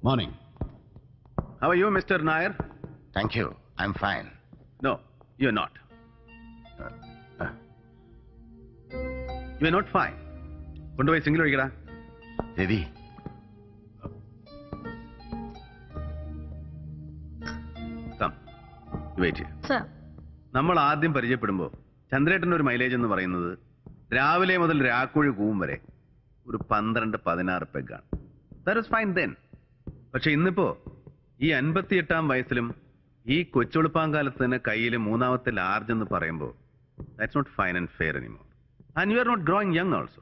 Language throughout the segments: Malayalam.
Morning How are you, Mr. Nair? Thank you I am fine No, you're not. You're not fine. കൊണ്ടുപോയി സിംഗിൾ ഒഴിക്കടാ രവി കം വെയിറ്റ് സർ നമ്മൾ ആദ്യം പരിചയപ്പെടുമ്പോൾ ചന്ദ്രേട്ടൻ്റെ ഒരു മൈലേജ് എന്ന് പറയുന്നത് രാവിലെ മുതൽ രാക്കുഴി കൂവും വരെ ഒരു പന്ത്രണ്ട് പതിനാറ് പെഗാണ് ദാറ്റ് ഇസ് ഫൈൻ ദെൻ പക്ഷെ ഇന്നിപ്പോ ഈ അൻപത്തിയെട്ടാം വയസ്സിലും ഈ കൊച്ചുളുപ്പാങ്കാലത്ത് തന്നെ കയ്യിൽ മൂന്നാമത്തെ ലാർജ് എന്ന് പറയുമ്പോൾ that's not fine and fair anymore and you are not growing young also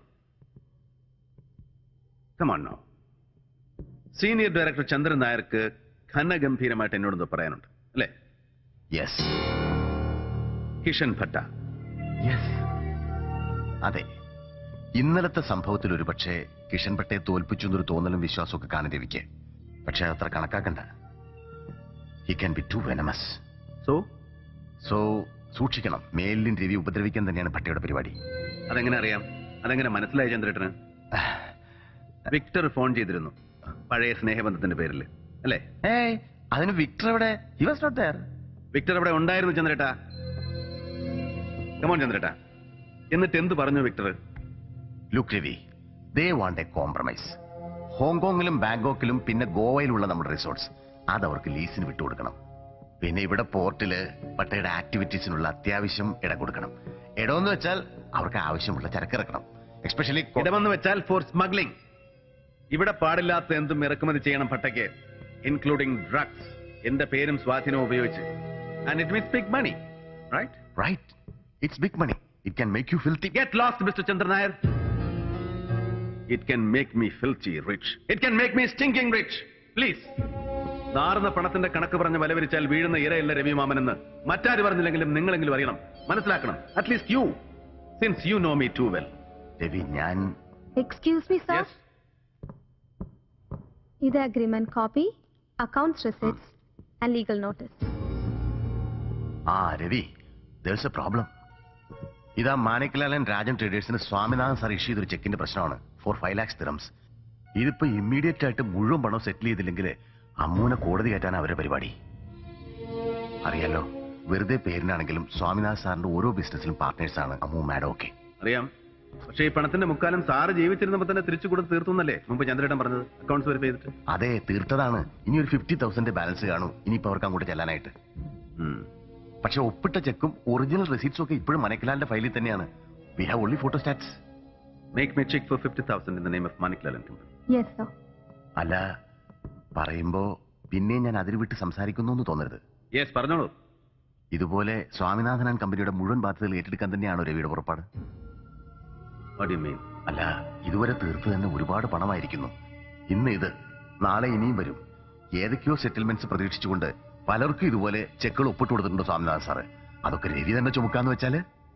come on no senior director Chandran നായർക്ക് ഘനഗംഭീരമായിട്ട് എന്നോട് പറയാനുണ്ട് അല്ലേ യെസ് കിഷൻ ഭട്ട യെസ് അതെ ഇന്നലത്തെ സംഭവത്തിൽ ഒരു പക്ഷേ കിഷൻ ഭട്ടയെ തോൽപ്പിച്ചു എന്നൊരു തോന്നലും വിശ്വാസമൊക്കെ കാണും രവിക്ക് പക്ഷെ അത്ര കണക്കാക്കണ്ട he can be too venomous so so സൂക്ഷിക്കണം മേലിലും രവി ഉപദ്രവിക്കാൻ തന്നെയാണ് ഭട്ടയുടെ പരിപാടി അതെങ്ങനെ അറിയാം അതെങ്ങനെ മനസ്സിലായി ചന്ദ്രേട്ടന് വിക്ടർ ഫോൺ ചെയ്തിരുന്നു പഴയ സ്നേഹബന്ധത്തിന്റെ പേരിൽ അല്ലേ ഏയ് അതിന് വിക്ടർ എവിടെ he was not there Victor അവിടെ ഉണ്ടായിരുന്നു ചന്ദ്രേട്ടാ കമോൺ ചന്ദ്രേട്ടാ എന്നിട്ട് എന്ത് പറഞ്ഞു Victor look Ravi they want a compromise ഹോങ്കോങ്ങിലും ബാങ്കോക്കിലും പിന്നെ ഗോവയിലുള്ള നമ്മുടെ റിസോർട്ട്സ് അത് അവർക്ക് ലീസിന് വിട്ടുകൊടുക്കണം പിന്നെ ഇവിടെ പോർട്ടില് പട്ടയുടെ ആക്ടിവിറ്റീസിനുള്ള അത്യാവശ്യം ഇടം കൊടുക്കണം ഇടമെന്ന് വെച്ചാൽ അവർക്ക് ആവശ്യമുള്ള ചരക്കിറക്കണം എക്സ്പെഷ്യലി ഇടമെന്ന് വെച്ചാൽ ഫോർ സ്മഗ്ലിംഗ് ഇവിടെ പാടില്ലാത്ത എന്തും ഇറക്കുമതി ചെയ്യണം ഭട്ടയ്ക്ക് ഇൻക്ലൂഡിംഗ് ഡ്രഗ്സ് എന്റെ പേരും സ്വാധീനവും ഉപയോഗിച്ച് and it means big money right right it's big money it can make you filthy Get lost, Mr. Chandranair. It can make me filthy rich. It can make me stinking rich. Please. നാറുന്ന പണത്തിന്റെ കണക്ക് പറഞ്ഞ് വലവരിച്ചാൽ വീഴുന്ന ഇരയല്ല രവിമാമനെന്ന് മറ്റാര് പറഞ്ഞില്ലെങ്കിലും നിങ്ങളെങ്കിലും അറിയണം മനസ്സിലാക്കണം at least you since you know me too well Ravi ഞാൻ എക്സ്ക്യൂസ് മീ സർ യെസ് ഇത് agreement copy accounts receipts and legal notice ആ രവി ദേഴ്സ് എ പ്രോബ്ലം ഇതാ മാണിക്കലാലൻ രാജൻ ട്രേഡേഴ്സിന് സ്വാമിനാഥൻ സാർ ഇഷ്യൂ ചെയ്തൊരു ചെക്കിന്റെ പ്രശ്നമാണ് ഫോർ ഫൈവ് ലാക്സ് തിറംസ് ഇതിപ്പോ ഇമ്മീഡിയറ്റ് ആയിട്ട് മുഴുവൻ പണം സെറ്റിൽ ചെയ്തില്ലെങ്കിൽ അമ്മൂനെ കോടതി കയറ്റാൻ അവരുടെ പരിപാടി അറിയാലോ വെറുതെ പേരിനാണെങ്കിലും സ്വാമിനാഥ് സാറിന്റെ ഓരോ ബിസിനസ്സിലും പാർട്ട്നേഴ്സാണ് അമ്മു മാഡം ഒക്കെ അറിയാം പക്ഷേ ഈ പണത്തിന്റെ മുക്കാലം സാറ് ജീവിച്ചിരുന്നപ്പോ തന്നെ തിരിച്ചു കൊടുത്ത് തീർത്തുന്നല്ലേ മുമ്പ് ചന്ദ്രേട്ടൻ പറഞ്ഞത് അക്കൗണ്ട്സ് വെരിഫൈ ചെയ്തിട്ട് അതെ തീർത്തതാണ് ഇനി ഒരു ഫിഫ്റ്റി തൗസൻഡ് ബാലൻസ് കാണും ഇനിയിപ്പോ അവർക്ക് അങ്ങോട്ട് ചെല്ലാനായിട്ട് ഉം. പക്ഷെ ഒപ്പിട്ട ചെക്കും ഒറിജിനൽ റെസീറ്റ്സും ഒക്കെ ഇപ്പോഴും മനക്കിലാലിന്റെ ഫയലിൽ തന്നെയാണ് we have only photostats Make me check for 50,000 in the name of Manikal and Company. Yes sir അല്ല പറയുമ്പോ പിന്നെ ഞാൻ അതിര് വിട്ട് സംസാരിക്കുന്നു എന്ന് തോന്നരുത് Yes, പറഞ്ഞോളൂ ഇതുപോലെ സ്വാമിനാഥൻ ആൻഡ് കമ്പനിയുടെ മുഴുവൻ ബാധ്യതകൾ ഏറ്റെടുക്കാൻ തന്നെയാണോ രവിയുടെ പുറപ്പാട് What do you mean? അല്ല ഇതുവരെ തീർത്ത് തന്നെ ഒരുപാട് പണമായിരിക്കുന്നു ഇന്ന് ഇത് നാളെ ഇനിയും വരും ഏതൊക്കെയോ സെറ്റിൽമെന്റ്സ് പ്രതീക്ഷിച്ചുകൊണ്ട് പലർക്കും ഇതുപോലെ ചെക്കുകൾ ഒപ്പിട്ട് കൊടുത്തിട്ടുണ്ട് സ്വാമിനാഥൻ സാറ് അതൊക്കെ രവി തന്നെ ചുമക്കാന്ന് വെച്ചാല്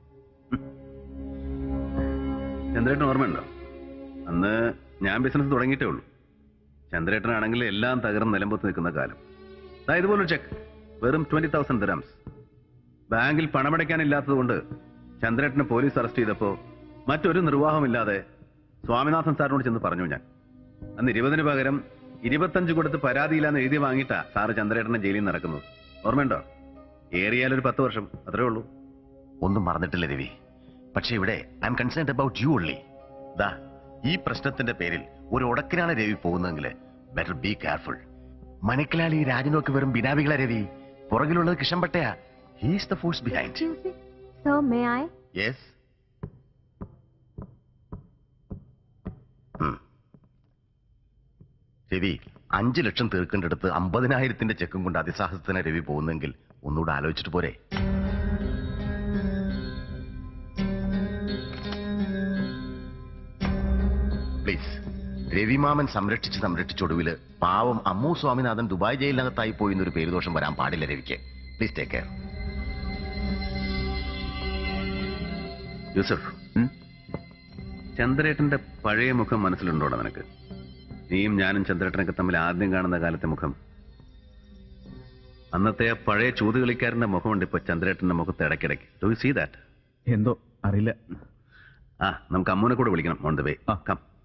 ചന്ദ്രേട്ടൻ ഓർമ്മയുണ്ടോ അന്ന് ഞാൻ ബിസിനസ് തുടങ്ങിയിട്ടേ ഉള്ളൂ ചന്ദ്രേട്ടനാണെങ്കിൽ എല്ലാം തകർന്ന് നിലമ്പത്ത് നിൽക്കുന്ന കാലം ദാ ഇതുപോലൊരു ചെക്ക് വെറും ട്വന്റി തൗസൻഡ് ദിറംസ് ബാങ്കിൽ പണമടയ്ക്കാനില്ലാത്തതുകൊണ്ട് ചന്ദ്രേട്ടനെ പോലീസ് അറസ്റ്റ് ചെയ്തപ്പോ മറ്റൊരു നിർവാഹമില്ലാതെ സ്വാമിനാഥൻ സാറിനോട് ചെന്ന് പറഞ്ഞു ഞാൻ അന്ന് ഇരുപതിന് പകരം ഇരുപത്തഞ്ച് കൊടുത്ത് പരാതിയില്ലാന്ന് എഴുതി വാങ്ങിയിട്ടാ സാറ് ചന്ദ്രേട്ടനെ ജയിലിൽ നിന്ന് നടക്കുന്നത് ഓർമ്മയുണ്ടോ ഏറിയാൽ ഒരു പത്ത് വർഷം അത്രേ ഉള്ളൂ ഒന്നും മറന്നിട്ടില്ല രവി പക്ഷെ ഇവിടെ I am concerned about you only ദാ ഈ പ്രശ്നത്തിന്റെ പേരിൽ ഒരു ഉടക്കിനാണ് രവി പോകുന്നതെങ്കിൽ ബെറ്റർ ബി കെയർഫുൾ മണിക്കലാളി രാജനൊക്കെ വെറും ബിനാവികളെ രവി പുറകിലുള്ളത് Kishan Pattaya he's the force behind excuse me sir may I yes Ravi അഞ്ചു ലക്ഷം തീർക്കേണ്ടടുത്ത് അമ്പതിനായിരത്തിന്റെ ചെക്കും കൊണ്ട് അതിസാഹസത്തിന് രവി പോകുന്നെങ്കിൽ ഒന്നുകൂടെ ആലോചിച്ചിട്ട് പോരെ പ്ലീസ് രവിമാമൻ സംരക്ഷിച്ച് സംരക്ഷിച്ചൊടുവില് പാവം അമ്മു സ്വാമിനാഥൻ ദുബായ് ജയിലിനകത്തായി പോയി എന്നൊരു പേരുദോഷം വരാൻ പാടില്ല രവിക്ക് പ്ലീസ് ടേക്ക് കെയർ യൂസഫ് ചന്ദ്രേട്ടന്റെ പഴയ മുഖം മനസ്സിലുണ്ടോടാ നിനക്ക് നീയും ഞാനും ചന്ദ്രേട്ടനൊക്കെ തമ്മിൽ ആദ്യം കാണുന്ന കാലത്തെ മുഖം അന്നത്തെ ആ പഴയ ചൂതുകളിക്കാരന്റെ മുഖമുണ്ട് ഇപ്പൊ ചന്ദ്രേട്ടന്റെ മുഖത്ത് ഇടയ്ക്കിടയ്ക്ക് ഡു യു സീ ദാറ്റ് എന്തോ അറിയില്ല ആ നമുക്ക് അമ്മൂനെ കൂടെ വിളിക്കണം ഓൺ ദ വേ കം